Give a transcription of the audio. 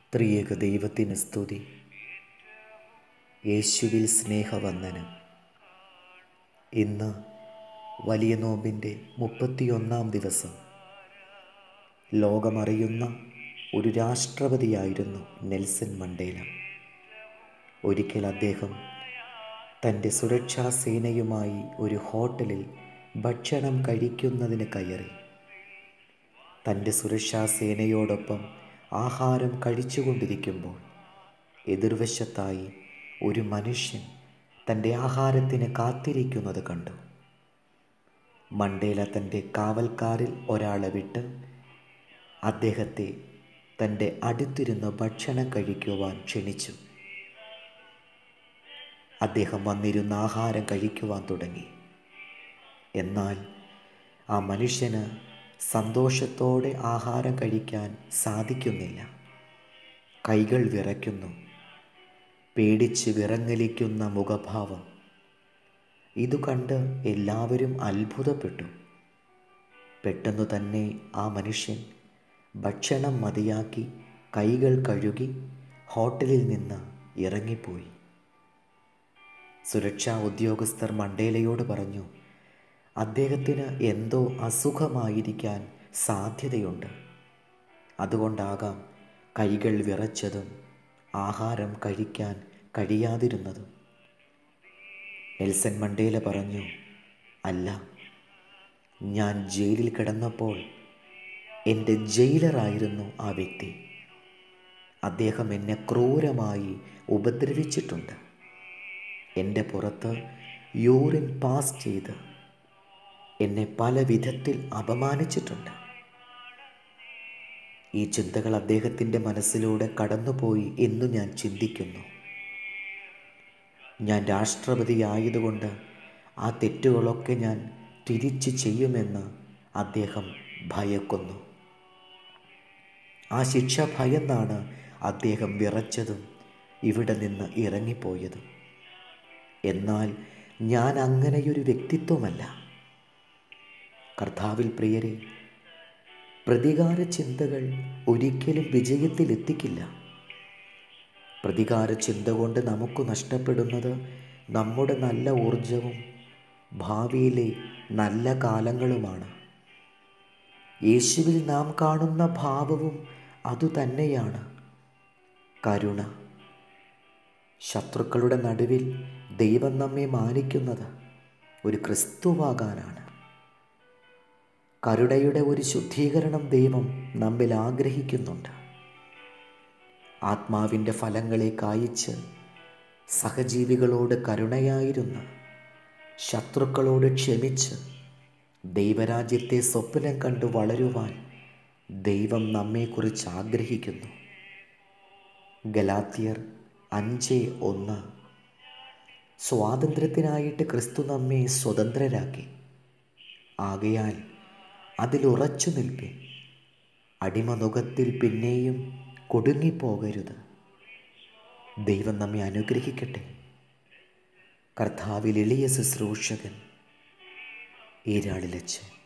ത്രിയേക ദൈവത്തിന് സ്തുതി യേശുവിൽ സ്നേഹവന്ദനം ഇന്ന് വലിയ നോമ്പിൻ്റെ മുപ്പത്തിയൊന്നാം ദിവസം ലോകമറിയുന്ന ഒരു രാഷ്ട്രപതിയായിരുന്നു നെൽസൺ മണ്ടേല ഒരിക്കൽ അദ്ദേഹം തൻ്റെ സുരക്ഷാ സേനയുമായി ഒരു ഹോട്ടലിൽ ഭക്ഷണം കഴിക്കുന്നതിന് കയറി തൻ്റെ സുരക്ഷാ സേനയോടൊപ്പം ആഹാരം കഴിച്ചുകൊണ്ടിരിക്കുമ്പോൾ എതിർവശത്തായി ഒരു മനുഷ്യൻ തൻ്റെ ആഹാരത്തിന് കാത്തിരിക്കുന്നത് കണ്ടു മണ്ടേല തൻ്റെ കാവൽക്കാരിൽ ഒരാളെ വിട്ട് അദ്ദേഹത്തെ തൻ്റെ അടുത്തിരുന്ന് ഭക്ഷണം കഴിക്കുവാൻ ക്ഷണിച്ചു അദ്ദേഹം വന്നിരുന്ന് ആഹാരം കഴിക്കുവാൻ തുടങ്ങി എന്നാൽ ആ മനുഷ്യന് സന്തോഷത്തോടെ ആഹാരം കഴിക്കാൻ സാധിക്കുന്നില്ല കൈകൾ വിറയ്ക്കുന്നു പേടിച്ച് വിറങ്ങലിക്കുന്ന മുഖഭാവം ഇതു കണ്ട് എല്ലാവരും അത്ഭുതപ്പെട്ടു പെട്ടെന്നു തന്നെ ആ മനുഷ്യൻ ഭക്ഷണം മതിയാക്കി കൈകൾ കഴുകി ഹോട്ടലിൽ നിന്ന് ഇറങ്ങിപ്പോയി സുരക്ഷാ ഉദ്യോഗസ്ഥർ മണ്ടേലയോട് പറഞ്ഞു അദ്ദേഹത്തിന് എന്തോ അസുഖമായിരിക്കാൻ സാധ്യതയുണ്ട് അതുകൊണ്ടാകാം കൈകൾ വിറച്ചതും ആഹാരം കഴിക്കാൻ കഴിയാതിരുന്നതും നെൽസൺ മണ്ടേല പറഞ്ഞു അല്ല ഞാൻ ജയിലിൽ കിടന്നപ്പോൾ എൻ്റെ ജയിലറായിരുന്നു ആ വ്യക്തി അദ്ദേഹം എന്നെ ക്രൂരമായി ഉപദ്രവിച്ചിട്ടുണ്ട് എൻ്റെ പുറത്ത് യൂറിൻ പാസ് ചെയ്ത് എന്നെ പല വിധത്തിൽ അപമാനിച്ചിട്ടുണ്ട് ഈ ചിന്തകൾ അദ്ദേഹത്തിൻ്റെ മനസ്സിലൂടെ കടന്നുപോയി എന്നു ഞാൻ ചിന്തിക്കുന്നു ഞാൻ രാഷ്ട്രപതിയായതുകൊണ്ട് ആ തെറ്റുകളൊക്കെ ഞാൻ തിരിച്ച് ചെയ്യുമെന്ന് അദ്ദേഹം ഭയക്കുന്നു ആ ശിക്ഷ ഭയന്നാണ് അദ്ദേഹം വിറച്ചതും ഇവിടെ നിന്ന് ഇറങ്ങിപ്പോയതും എന്നാൽ ഞാൻ അങ്ങനെയൊരു വ്യക്തിത്വമല്ല കർത്താവിൽ പ്രിയരെ പ്രതികാര ചിന്തകൾ ഒരിക്കലും വിജയത്തിലെത്തിക്കില്ല പ്രതികാര ചിന്ത കൊണ്ട് നമുക്ക് നഷ്ടപ്പെടുന്നത് നമ്മുടെ നല്ല ഊർജവും ഭാവിയിലെ നല്ല കാലങ്ങളുമാണ് യേശുവിൽ നാം കാണുന്ന ഭാവവും അതുതന്നെയാണ് കരുണ ശത്രുക്കളുടെ നടുവിൽ ദൈവം നമ്മെ മാനിക്കുന്നത് ഒരു ക്രിസ്തുവാകാനാണ് കരുണയുടെ ഒരു ശുദ്ധീകരണം ദൈവം നമ്മിൽ ആഗ്രഹിക്കുന്നുണ്ട് ആത്മാവിൻ്റെ ഫലങ്ങളെ കായിച്ച് സഹജീവികളോട് കരുണയായിരുന്ന് ശത്രുക്കളോട് ക്ഷമിച്ച് ദൈവരാജ്യത്തെ സ്വപ്നം കണ്ടു വളരുവാൻ ദൈവം നമ്മെക്കുറിച്ച് ആഗ്രഹിക്കുന്നു ഗലാത്തിയർ അഞ്ച് ഒന്ന് സ്വാതന്ത്ര്യത്തിനായിട്ട് ക്രിസ്തു നമ്മെ സ്വതന്ത്രരാക്കി ആകയാൽ അതിലുറച്ചു നിൽപ്പിൻ അടിമനുഖത്തിൽ പിന്നെയും കുടുങ്ങിപ്പോകരുത് ദൈവം നമ്മെ അനുഗ്രഹിക്കട്ടെ കർത്താവിൽ എളിയ ശുശ്രൂഷകൻ ഈരാളിലച്ച്